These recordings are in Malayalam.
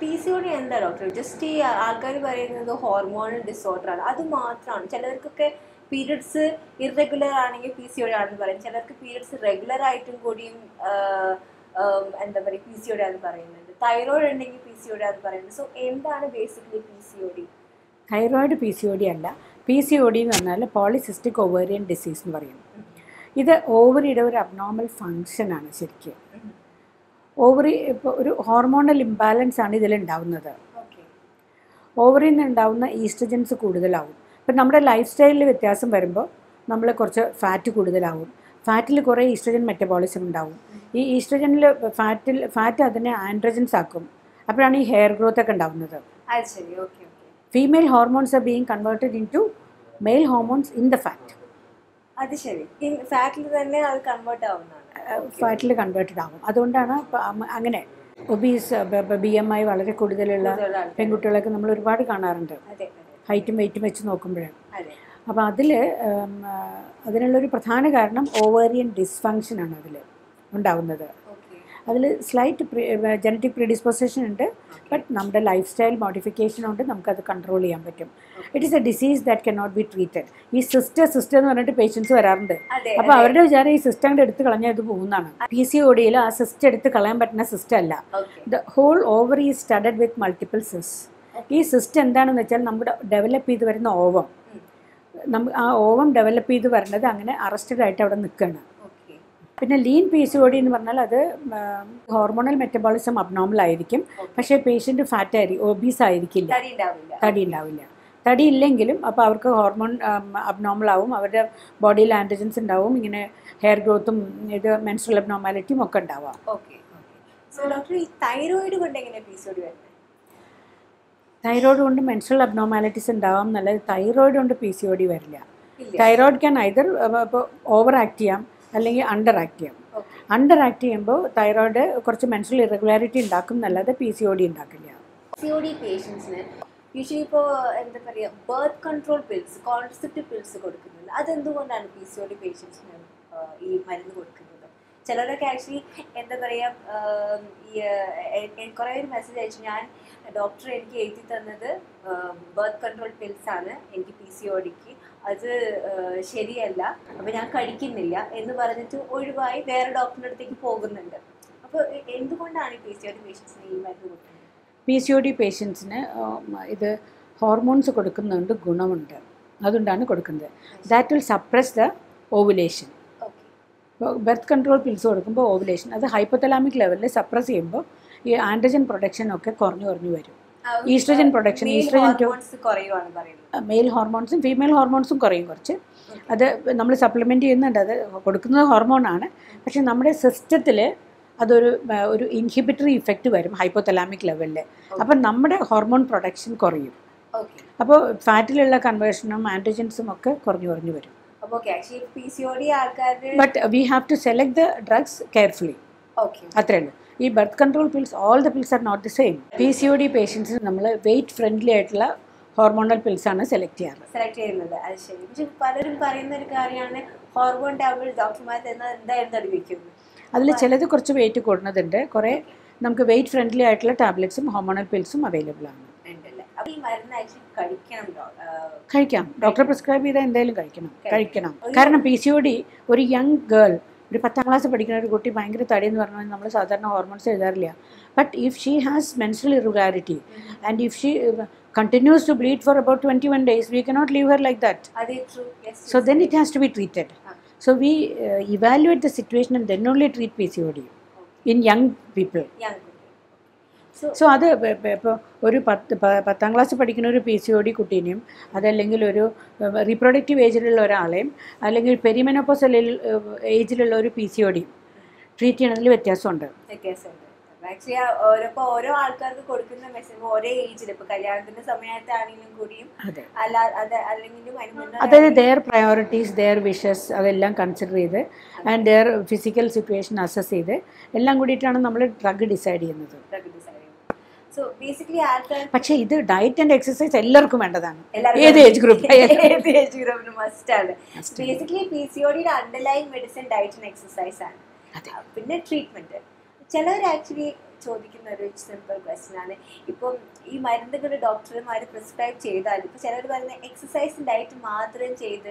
പി സി ഒ ഡി എന്താ ഡോക്ടർ ജസ്റ്റ് ഈ ആൾക്കാർ പറയുന്നത് ഹോർമോണൽ ഡിസോർഡർ ആണ് അത് മാത്രമാണ് ചിലർക്കൊക്കെ പീരിയഡ്സ് ഇറഗുലർ ആണെങ്കിൽ പി സി ഒ ഡി ആണെന്ന് പറയും ചിലർക്ക് പീരിയഡ്സ് റെഗുലർ ആയിട്ടും കൂടിയും ആഹ്, ആം, എന്താ പറയുക പി സി ഒ ഡി ആണെന്ന് പറയുന്നുണ്ട് തൈറോയിഡ് ഉണ്ടെങ്കിൽ പി സി ഒ ഡി ആണെന്ന് പറയുന്നത് സോ എന്താണ് basically P C O D thyroid P C O D അല്ല പി സി ഒ ഡി എന്ന് പറഞ്ഞാൽ പോളിസിസ്റ്റിക് ഒവേറിയൻ ഡിസീസ് എന്ന് പറയും ഇത് ഓവറിയുടെ ഒരു അബ്നോർമൽ ഫങ്ഷനാണ് ശരിക്കും ഓവറി ഇപ്പോൾ ഒരു ഹോർമോണൽ ഇംബാലൻസ് ആണ് ഇതിലുണ്ടാവുന്നത് ഓക്കെ ഓവറിൽ നിന്ന് ഉണ്ടാവുന്ന ഈസ്ട്രജൻസ് കൂടുതലാവും ഇപ്പം നമ്മുടെ ലൈഫ് സ്റ്റൈലിൽ വ്യത്യാസം വരുമ്പോൾ നമ്മൾ കുറച്ച് ഫാറ്റ് കൂടുതലാവും ഫാറ്റിൽ കുറേ ഈസ്ട്രജൻ മെറ്റബോളിസം ഉണ്ടാവും ഈ ഈസ്ട്രജനിൽ ഫാറ്റിൽ ഫാറ്റ് അതിനെ ആൻഡ്രജൻസ് ആക്കും അപ്പോഴാണ് ഈ ഹെയർ ഗ്രോത്ത് ഒക്കെ ഉണ്ടാവുന്നത് അത് ശരി okay okay female hormones are being converted into male hormones in the fat അത് ശരി ഫാറ്റിൽ തന്നെ അത് കൺവേർട്ട് ആവുന്നതാണ് ഫാറ്റിൽ കൺവേർട്ടഡ് ആകും അതുകൊണ്ടാണ് ഇപ്പം അമ്മ- അങ്ങനെ ഒബീസ് ബി എം ഐ വളരെ കൂടുതലുള്ള കൂടുതലുള്ള ആൾക്കാര്. പെൺകുട്ടികളൊക്കെ നമ്മൾ ഒരുപാട് കാണാറുണ്ട് അതെ ഹൈറ്റും വെയിറ്റും വെച്ച് നോക്കുമ്പോഴേ അതെ അപ്പോൾ അതിൽ അതിനുള്ളൊരു പ്രധാന കാരണം ഓവേറിയൻ ഡിസ്ഫങ്ഷനാണ് അതിൽ ഉണ്ടാവുന്നത് ഓക്കെ അതിൽ സ്ലൈറ്റ് ജനറ്റിക് പ്രിഡിസ്പോസിഷൻ ഉണ്ട് ബട്ട് നമ്മുടെ ലൈഫ് സ്റ്റൈൽ മോഡിഫിക്കേഷൻ കൊണ്ട് നമുക്കത് കൺട്രോൾ ചെയ്യാൻ പറ്റും it is a disease that can not be treated ഈ സിസ്റ്റർ സിസ്റ്റർ എന്ന് പറഞ്ഞിട്ട് പേഷ്യൻസ് വരാറുണ്ട് അതെ അപ്പോൾ അവരുടെ വിചാരം ഈ സിസ്റ്റം അങ്ങോട്ട് എടുത്ത് കളഞ്ഞാൽ ഇത് പോകുന്നതാണ് പി സി ഒ ഡിയിൽ ആ സിസ്റ്റം എടുത്ത് കളയാൻ പറ്റുന്ന സിസ്റ്റം അല്ല ഓക്കെ ദ ഹോൾ ഓവർ ഈ സ്റ്റഡഡ് വിത്ത് മൾട്ടിപ്പിൾ സിസ് ഈ സിസ്റ്റം എന്താണെന്ന് വെച്ചാൽ നമ്മുടെ ഡെവലപ്പ് ചെയ്ത് വരുന്ന ഓവം നമ്മ ആ ഓവം ഡെവലപ്പ് ചെയ്ത് വരുന്നത് അങ്ങനെ അറസ്റ്റഡ് ആയിട്ട് അവിടെ നിൽക്കുകയാണ് ഓക്കെ പിന്നെ lean P C O D എന്ന് പറഞ്ഞാൽ അത് ഹോർമോണൽ മെറ്റബോളിസം അബ്നോർമൽ ആയിരിക്കും പക്ഷേ പേഷ്യൻ്റ് ഫാറ്റ് ആയിരിക്കും ഒബീസ് ആയിരിക്കില്ല തടി ഉണ്ടാവില്ല തടി ഉണ്ടാവില്ല തടി ഇല്ലെങ്കിലും അപ്പോൾ അവർക്ക് ഹോർമോൺ അബ്നോർമൽ ആവും അവരുടെ ബോഡിയിൽ ആൻറ്റിജൻസ് ഉണ്ടാവും ഇങ്ങനെ ഹെയർ ഗ്രോത്തും ഇത് മെൻസ്ട്രൽ അബ്നോർമാലിറ്റിയും ഒക്കെ ഉണ്ടാവാം ഓക്കെ സോ ഡോക്ടർ ഈ തൈറോയിഡ് കൊണ്ട് എങ്ങനെ പി സി ഒ ഡി വരുന്നത് തൈറോയ്ഡ് കൊണ്ട് മെൻസ്ട്രൽ അബ്നോർമാലിറ്റീസ് ഉണ്ടാവാം എന്നല്ലാതെ തൈറോയ്ഡ് കൊണ്ട് പി സി ഒ ഡി വരില്ല ഇല്ല തൈറോയ്ഡ് ക്യാൻ ഐദർ ഇപ്പോൾ ഓവർ ആക്ട് ചെയ്യാം അല്ലെങ്കിൽ അണ്ടർ ആക്ട് ചെയ്യാം ഓക്കെ അണ്ടർ ആക്ട് ചെയ്യുമ്പോൾ തൈറോയ്ഡ് കുറച്ച് മെൻസ്ട്രൽ ഇറഗുലാരിറ്റി ഉണ്ടാക്കും എന്നല്ലാതെ പി സി ഒ ഡി ഉണ്ടാക്കില്ല പി ഒ ഡി പേഷ്യൻസിന് യൂഷ്വലി ഇപ്പോൾ എന്താ പറയുക birth control pills concept pills കൊടുക്കുന്നില്ല അതെന്തുകൊണ്ടാണ് പി സി ഒ ഡി പേഷ്യൻസിന് ഈ മരുന്ന് കൊടുക്കുന്നത് ചിലരൊക്കെ ആക്ച്വലി എന്താ പറയുക ഈ കുറേ ഒരു മെസ്സേജ് അയച്ചു ഞാൻ ഡോക്ടർ എനിക്ക് എഴുതി തന്നത് ബർത്ത് കൺട്രോൾ പിൽസ് ആണ് എനിക്ക് പി സി ഒ ഡിക്ക് അത് ആ, ശരിയല്ല അപ്പോൾ ഞാൻ കഴിക്കുന്നില്ല എന്ന് പറഞ്ഞിട്ട് ഒഴിവായി വേറെ ഡോക്ടറിൻ്റെ അടുത്തേക്ക് പോകുന്നുണ്ട് അപ്പോൾ എന്തുകൊണ്ടാണ് ഈ പി സി ഒ ഡി പേഷ്യൻസിന് ഈ മരുന്ന് കൊടുക്കുന്നത് പി സി ഒ ഡി പേഷ്യൻസിന് ഇത് ഹോർമോൺസ് കൊടുക്കുന്നുണ്ട് ഗുണമുണ്ട് അതുകൊണ്ടാണ് കൊടുക്കുന്നത് that will suppress the ovulation okay birth control pills കൊടുക്കുമ്പോൾ ഓവുലേഷൻ അത് ഹൈപ്പോതലാമിക് ലെവലിൽ സപ്രസ് ചെയ്യുമ്പോൾ ഈ ആൻഡ്രജൻ പ്രൊഡക്ഷൻ ഒക്കെ കുറഞ്ഞു കുറഞ്ഞു വരും Estrogen production, estrogen to- hormones കുറയുവാണ് പറയുന്നത് മെയിൽ ഹോർമോൺസും ഫീമെയിൽ ഹോർമോൺസും കുറയും കുറച്ച് അത് നമ്മൾ സപ്ലിമെൻറ്റ് ചെയ്യുന്നുണ്ട് അത് കൊടുക്കുന്നത് ഹോർമോണാണ് പക്ഷെ നമ്മുടെ സിസ്റ്റത്തിൽ അതൊരു ആ, ഒരു ഇൻഹിബിറ്ററി ഇഫക്റ്റ് വരും ഹൈപ്പോതലാമിക് ലെവലിൽ അപ്പം നമ്മുടെ ഹോർമോൺ പ്രൊഡക്ഷൻ കുറയും ഓക്കെ അപ്പോൾ ഫാറ്റിലുള്ള കൺവേർഷനും ആൻറ്റിജൻസും ഒക്കെ കുറഞ്ഞു കുറഞ്ഞു വരും അപ്പോൾ okay actually P C O D ആൾക്കാർ but we have to select the drugs carefully okay അത്രേ ഉള്ളൂ ഈ birth control pills all the pills are not the same P C O D പേഷ്യൻസിന് നമ്മൾ വെയിറ്റ് ഫ്രണ്ട്ലി ആയിട്ടുള്ള ഹോർമോണൽ പിൽസാണ് സെലക്ട് ചെയ്യാറ് സെലക്ട് ചെയ്യുന്നത് അത് ശരി പക്ഷെ പലരും പറയുന്ന ഒരു കാര്യമാണ് ഹോർമോൺ ടാബ്ലറ്റ് ഡോക്ടർമാർ തന്നാൽ എന്തായാലും തടി വെക്കുന്നു അതിൽ ചിലത് കുറച്ച് വെയിറ്റ് കൂടുന്നതുണ്ട് കുറേ നമുക്ക് വെയിറ്റ് ഫ്രണ്ട്ലി ആയിട്ടുള്ള ടാബ്ലറ്റ്സും ഹോർമോണൽ പിൽസും അവൈലബിൾ ആണ് ഉണ്ടല്ലേ അപ്പോൾ ഈ മരുന്ന് ആക്ച്വലി കഴിക്കണം ഡോ- ആ, കഴിക്കാം ഡോക്ടർ പ്രിസ്ക്രൈബ് ചെയ്താൽ എന്തായാലും കഴിക്കണം കഴിക്കണം കാരണം പി സി ഒ ഡി ഒരു യങ് ഗേൾ ഒരു പത്താം ക്ലാസ് പഠിക്കുന്ന ഒരു കുട്ടി ഭയങ്കര തടി എന്ന് പറഞ്ഞാൽ നമ്മൾ സാധാരണ ഹോർമോൺസ് എഴുതാറില്ല but if she has menstrual irregularity and if she continues to bleed for about twenty one days we cannot leave her like that അതേ true yes So then it has to be treated. So we uh, evaluate the situation and then only treat PCOD in young people. Young so so അത് ഇപ്പോൾ ഒരു പത്ത് പ- പത്താം ക്ലാസ് പഠിക്കുന്ന ഒരു പി സി ഒ ഡി കുട്ടീനെയും അതല്ലെങ്കിൽ ഒരു റീപ്രൊഡക്റ്റീവ് ഏജിലുള്ള ഒരാളെയും അല്ലെങ്കിൽ പെരിമെനോപ്പോസ് ഏജിലുള്ള ഒരു പി സി ഒ ഡിയും ട്രീറ്റ് ചെയ്യണതിൽ വ്യത്യാസമുണ്ട് വ്യത്യാസമുണ്ട് ആക്ച്വലി ഓരോ ഇപ്പോൾ ഓരോ ആൾക്കാർക്ക് കൊടുക്കുന്ന മെസ്സേജ് ഒരേ ഏജിൽ ഇപ്പോൾ കല്യാണത്തിന്റെ സമയത്താണെങ്കിലും കൂടിയും അതെ അല്ല അത് അല്ലെങ്കിലും അതിന് മുന്നേ അതായത് ദെയർ പ്രയോറിറ്റീസ് ദെയർ വിഷസ് അതെല്ലാം കൺസിഡർ ചെയ്ത് and their physical situation assess ചെയ്ത് എല്ലാം കൂടിയിട്ടാണ് നമ്മൾ ഡ്രഗ് ഡിസൈഡ് ചെയ്യുന്നത് സോ ബേസിക്കലി ആൾക്കാർ പക്ഷേ ഇത് ഡയറ്റ് ആൻഡ് എക്സസൈസ് എല്ലാവർക്കും വേണ്ടതാണ് എല്ലാവർക്കും ഏത് ഏജ് ഗ്രൂപ്പ് ഏത് ഏജ് ഗ്രൂപ്പിന് മസ്റ്റ് ആണ് ബേസിക്കലി പി സി ഒ ഡിയുടെ underline medicine diet and exercise ആണ് അതെ. പിന്നെ ട്രീറ്റ്മെന്റ് ചിലവർ ആക്ച്വലി ചോദിക്കുന്ന ഒരു സിമ്പിൾ ക്വസ്റ്റ്യൻ ആണ് ഇപ്പം ഈ മരുന്നുകൾ ഡോക്ടർമാർ പ്രിസ്ക്രൈബ് ചെയ്താലും ഇപ്പം ചിലർ പറയുന്ന എക്സസൈസും ഡയറ്റ് മാത്രം ചെയ്ത്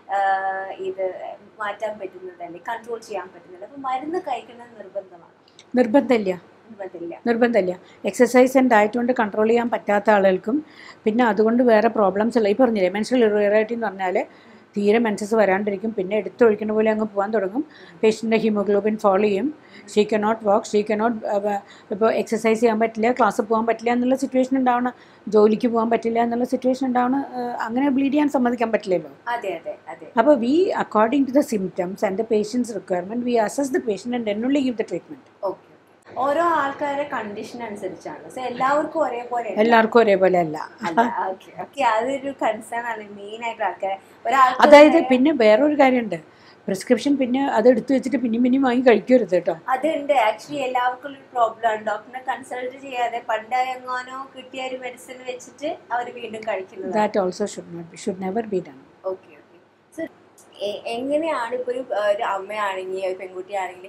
ആഹ് ഇത് മാറ്റാൻ പറ്റുന്നതല്ലേ കൺട്രോൾ ചെയ്യാൻ പറ്റുന്നില്ല അപ്പം മരുന്ന് കഴിക്കുന്നത് നിർബന്ധമാണ് നിർബന്ധമില്ല നിർബന്ധമില്ല നിർബന്ധമില്ല എക്സസൈസ് ആൻഡ് ഡയറ്റ് കൊണ്ട് കൺട്രോൾ ചെയ്യാൻ പറ്റാത്ത ആളുകൾക്കും പിന്നെ അതുകൊണ്ട് വേറെ പ്രോബ്ലംസ് ഉള്ള ഈ പറഞ്ഞില്ലേ മെൻസ്ട്രൽ ഇറേറിറ്റി എന്ന് പറഞ്ഞാൽ തീരെ മെൻസസ് വരാണ്ടിരിക്കും പിന്നെ എടുത്തൊഴിക്കുന്ന പോലെ അങ്ങ് പോകാൻ തുടങ്ങും പേഷ്യൻ്റെ ഹീമോഗ്ലോബിൻ ഫോളോ ചെയ്യും she cannot walk she cannot ഇപ്പോൾ എക്സസൈസ് ചെയ്യാൻ പറ്റില്ല ക്ലാസ്സിൽ പോകാൻ പറ്റില്ല എന്നുള്ള സിറ്റുവേഷൻ ഉണ്ടാവണം ജോലിക്ക് പോകാൻ പറ്റില്ല എന്നുള്ള സിറ്റുവേഷൻ ഉണ്ടാവണം ഏഹ് അങ്ങനെ ബ്ലീഡ് ചെയ്യാൻ സമ്മതിക്കാൻ പറ്റില്ലല്ലോ അതെ അതെ അതെ അപ്പോൾ we according to the symptoms and the patients requirement we assess the patient and എന്നുള്ളി ഗിവ് ദ ട്രീറ്റ്മെൻറ്റ് ഓക്കെ ഓരോ ആൾക്കാരുടെ കണ്ടീഷൻ അനുസരിച്ചാണ് സോ എല്ലാവർക്കും ഒരേപോലെ അല്ല. എല്ലാവർക്കും ഒരേപോലെ അല്ല അല്ല ഓക്കെ ഓക്കെ അതൊരു കൺസേൺ ആണ് മെയിൻ ആയിട്ട് ആൾക്കാരെ ഒരാൾക്ക് അതായത് ഉണ്ടായ- പിന്നെ വേറൊരു കാര്യമുണ്ട് പ്രിസ്ക്രിപ്ഷൻ പിന്നെ അത് എടുത്തു വെച്ചിട്ട് പിന്നെയും പിന്നെയും വാങ്ങി കഴിക്കരുത് കേട്ടോ അതുണ്ട് ആക്ച്വലി എല്ലാവർക്കും ഒരു പ്രോബ്ലം ആണ് ഡോക്ടറിനെ കൺസൾട്ട് ചെയ്യാതെ പണ്ട് എങ്ങാനോ കിട്ടിയ ഒരു മെഡിസിൻ വെച്ചിട്ട് അവർ വീണ്ടും കഴിക്കുന്നത് that also should not be should never be done okay okay so എങ്ങനെയാണ് ഇപ്പൊ ഒരു ആ, ഒരു അമ്മയാണെങ്കിൽ ഒരു പെൺകുട്ടിയാണെങ്കിൽ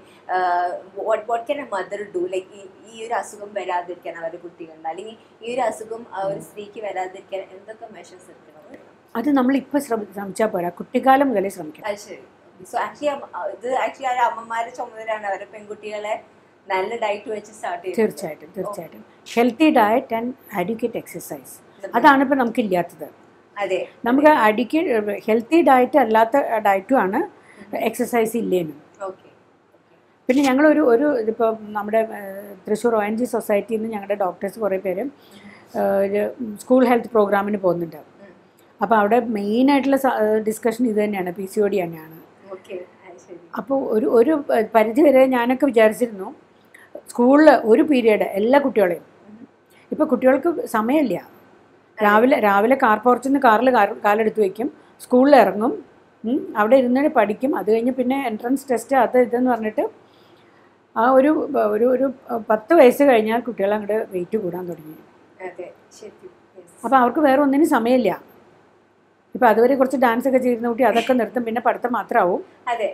what what can a mother do like ഈ ഒരു അസുഖം വരാതിരിക്കാൻ അവരുടെ കുട്ടികളുണ്ട് അല്ലെങ്കിൽ ഈ ഒരു അസുഖം ആ, ഒരു സ്ത്രീക്ക് വരാതിരിക്കാൻ എന്തൊക്കെ മെഷേഴ്സ് എടുക്കണം അത് നമ്മൾ ഇപ്പോൾ ശ്രമിച്ചാൽ പോരാ കുട്ടിക്കാലം മുതലേ ശ്രമിക്കണം അത് ശരി സോ ആക്ച്വലി ഇത് ആക്ച്വലി ആ അമ്മമാരുടെ ചുമതലയാണ് അവരുടെ പെൺകുട്ടികളെ നല്ല ഡയറ്റ് വെച്ച് സ്റ്റാർട്ട് ചെയ്യുന്നത് തീർച്ചയായിട്ടും തീർച്ചയായിട്ടും healthy diet and adequate exercise അതാണ് ഇപ്പോൾ നമുക്കില്ലാത്തത് അതെ നമുക്ക് അഡിക്ക് ഹെൽത്തി ഡയറ്റ് അല്ലാത്ത ഡയറ്റും ആണ് എക്സസൈസ് ഇല്ലേനും ഓക്കെ പിന്നെ ഞങ്ങളൊരു ഒരു ഇതിപ്പോൾ നമ്മുടെ ഏഹ്, തൃശ്ശൂർ ഒ എൻ ജി സൊസൈറ്റിയിൽ നിന്ന് ഞങ്ങളുടെ ഡോക്ടേഴ്സ് കുറേ പേര് ഏഹ്, ഒരു സ്കൂൾ ഹെൽത്ത് പ്രോഗ്രാമിന് പോകുന്നുണ്ട് അപ്പോൾ അവിടെ മെയിനായിട്ടുള്ള ഡിസ്കഷൻ ഇത് തന്നെയാണ് പി സി ഒ ഡി തന്നെയാണ് ഓക്കെ അത് ശരി അപ്പോൾ ഒരു ഒരു പരിധി വരെ ഞാനൊക്കെ വിചാരിച്ചിരുന്നു സ്കൂളിൽ ഒരു പീരീഡ് എല്ലാ കുട്ടികളെയും ഇപ്പോൾ കുട്ടികൾക്ക് സമയമില്ല രാവിലെ രാവിലെ കാർ പോർച്ചിൽ നിന്ന് കാറിൽ കാലെടുത്ത് വയ്ക്കും സ്കൂളിൽ ഇറങ്ങും ഉം, അവിടെ ഇരുന്ന് പഠിക്കും അത് കഴിഞ്ഞ് പിന്നെ എൻട്രൻസ് ടെസ്റ്റ് അത് ഇതെന്ന് പറഞ്ഞിട്ട് ആ ഒരു ഒരു ഒരു പത്ത് വയസ്സ് കഴിഞ്ഞാൽ കുട്ടികൾ അങ്ങോട്ട് വെയിറ്റ് കൂടാൻ തുടങ്ങി അതെ ശരി yes. അപ്പോൾ അവർക്ക് വേറെ ഒന്നിനും സമയമില്ല ഇപ്പോൾ അതുവരെ കുറച്ച് ഡാൻസ് ഒക്കെ ചെയ്യുന്ന കുട്ടി അതൊക്കെ നിർത്തും പിന്നെ പഠിത്തം മാത്രമാവും അതെ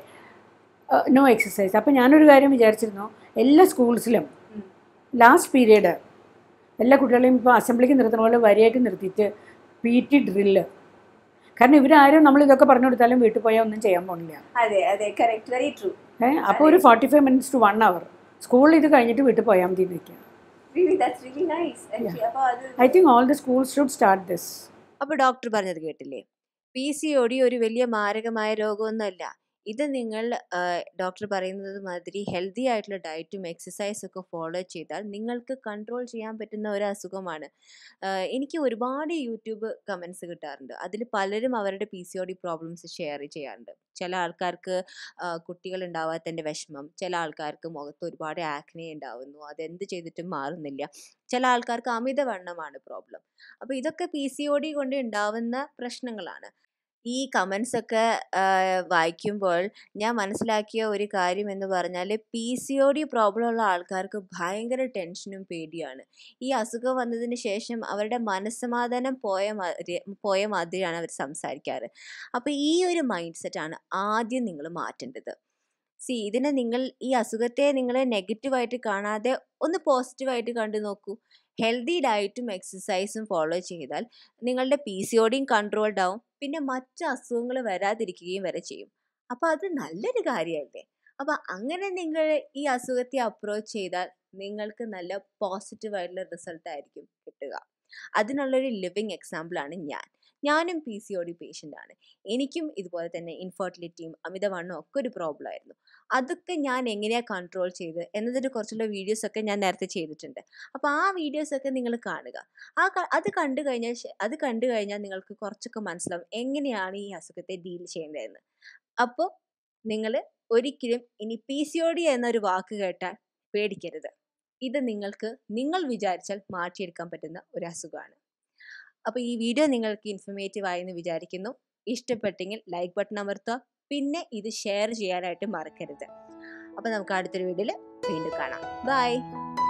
നോ എക്സസൈസ് അപ്പോൾ ഞാനൊരു കാര്യം വിചാരിച്ചിരുന്നു എല്ലാ സ്കൂൾസിലും ഉം. ലാസ്റ്റ് പീരീഡ് എല്ലാ കുട്ടികളെയും ഇപ്പോൾ അസംബ്ലിക്ക് നിർത്തുന്ന പോലെ വരിയായിട്ട് നിർത്തിയിട്ട് പി ടി ഡ്രില്ല് കാരണം ഇവരാരും നമ്മൾ ഇതൊക്കെ പറഞ്ഞു കൊടുത്താലും വീട്ടിൽ പോയാൽ ഒന്നും ചെയ്യാൻ പോണില്ല അതെ അതെ കറക്റ്റ് വെരി ട്രൂ ഏഹ് അപ്പോൾ ഒരു forty five minutes to one hour സ്കൂളിൽ ഇത് കഴിഞ്ഞിട്ട് വീട്ടിൽ പോയാൽ മതി എന്ന് വയ്ക്കുക റിയലി ദാറ്റ്സ് റിയലി നൈസ് അപ്പോൾ അത് I think all the schools should start this അപ്പോൾ ഡോക്ടർ പറഞ്ഞത് കേട്ടില്ലേ പി സി ഒ ഡി ഒരു വലിയ മാരകമായ രോഗമൊന്നുമല്ല ഇത് നിങ്ങൾ ഡോക്ടർ പറയുന്നത് മാതിരി ഹെൽത്തി ആയിട്ടുള്ള ഡയറ്റും എക്സസൈസും ഒക്കെ ഫോളോ ചെയ്താൽ നിങ്ങൾക്ക് കൺട്രോൾ ചെയ്യാൻ പറ്റുന്ന ഒരു അസുഖമാണ് ആഹ് എനിക്ക് ഒരുപാട് യൂട്യൂബ് കമൻസ് കിട്ടാറുണ്ട് അതിൽ പലരും അവരുടെ P C O D problems share ചെയ്യാറുണ്ട് ചില ആൾക്കാർക്ക് കുട്ടികൾ ഉണ്ടാവാത്തതിൻ്റെ വിഷമം ചില ആൾക്കാർക്ക് മുഖത്ത് ഒരുപാട് ആക്നെ ഉണ്ടാവുന്നു അതെന്ത് ചെയ്തിട്ടും മാറുന്നില്ല ചില ആൾക്കാർക്ക് അമിതവണ്ണമാണ് പ്രോബ്ലം അപ്പോൾ ഇതൊക്കെ പി സി ഒ ഡി കൊണ്ട് ഉണ്ടാവുന്ന പ്രശ്നങ്ങളാണ് ഈ കമൻസ് ഒക്കെ ആഹ് വായിക്കുമ്പോൾ ഞാൻ മനസ്സിലാക്കിയ ഒരു കാര്യം എന്ന് പറഞ്ഞാൽ P C O D problem ഉള്ള ആൾക്കാർക്ക് ഭയങ്കര ടെൻഷനും പേടിയാണ് ഈ അസുഖം വന്നതിന് ശേഷം അവരുടെ മനസ്സമാധാനം പോയ മാതിരി പോയ മാതിരിയാണ് അവർ സംസാരിക്കാറ് അപ്പോൾ ഈ ഒരു മൈൻഡ് സെറ്റാണ് ആദ്യം നിങ്ങൾ മാറ്റേണ്ടത് സി ഇതിനെ നിങ്ങൾ ഈ അസുഖത്തെ നിങ്ങൾ നെഗറ്റീവായിട്ട് കാണാതെ ഒന്ന് പോസിറ്റീവായിട്ട് കണ്ടു നോക്കൂ ഹെൽത്തി ഡയറ്റും എക്സസൈസും ഫോളോ ചെയ്താൽ നിങ്ങളുടെ പി സി ഒടിയും കൺട്രോൾഡ് ആവും പിന്നെ മറ്റു അസുഖങ്ങൾ വരാതിരിക്കുകയും വരെ ചെയ്യും അപ്പോൾ അത് നല്ലൊരു കാര്യമല്ലേ അപ്പോൾ അങ്ങനെ നിങ്ങൾ ഈ അസുഖത്തെ അപ്രോച്ച് ചെയ്താൽ നിങ്ങൾക്ക് നല്ല പോസിറ്റീവായിട്ടുള്ള റിസൾട്ട് ആയിരിക്കും കിട്ടുക അതിനുള്ളൊരു ലിവിങ് എക്സാമ്പിളാണ് ഞാൻ ഞാനും P C O D patient ആണ് എനിക്കും ഇതുപോലെ തന്നെ ഇൻഫെർട്ടിലിറ്റിയും അമിതവണ്ണവും ഒക്കെ ഒരു പ്രോബ്ലം ആയിരുന്നു അതൊക്കെ ഞാൻ എങ്ങനെയാണ് കൺട്രോൾ ചെയ്ത് എന്നതിനെ കുറിച്ചുള്ള വീഡിയോസൊക്കെ ഞാൻ നേരത്തെ ചെയ്തിട്ടുണ്ട് അപ്പോൾ ആ വീഡിയോസൊക്കെ നിങ്ങൾ കാണുക ആ ക- അത് കണ്ടു കഴിഞ്ഞാൽ ശ- അത് കണ്ടു കഴിഞ്ഞാൽ നിങ്ങൾക്ക് കുറച്ചൊക്കെ മനസ്സിലാവും എങ്ങനെയാണ് ഈ അസുഖത്തെ ഡീൽ ചെയ്യേണ്ടതെന്ന് അപ്പോൾ നിങ്ങൾ ഒരിക്കലും ഇനി പി സി ഒ ഡി എന്നൊരു വാക്ക് കേട്ടാൽ പേടിക്കരുത് ഇത് നിങ്ങൾക്ക് നിങ്ങൾ വിചാരിച്ചാൽ മാറ്റിയെടുക്കാൻ പറ്റുന്ന ഒരു അസുഖമാണ് അപ്പോൾ ഈ വീഡിയോ നിങ്ങൾക്ക് ഇൻഫർമേറ്റീവ് ആയെന്ന് വിചാരിക്കുന്നു ഇഷ്ടപ്പെട്ടെങ്കിൽ ലൈക്ക് ബട്ടൺ അമർത്തുക പിന്നെ ഇത് ഷെയർ ചെയ്യാനായിട്ട് മറക്കരുത് അപ്പോൾ നമുക്ക് അടുത്തൊരു വീഡിയോയിൽ വീണ്ടും കാണാം ബൈ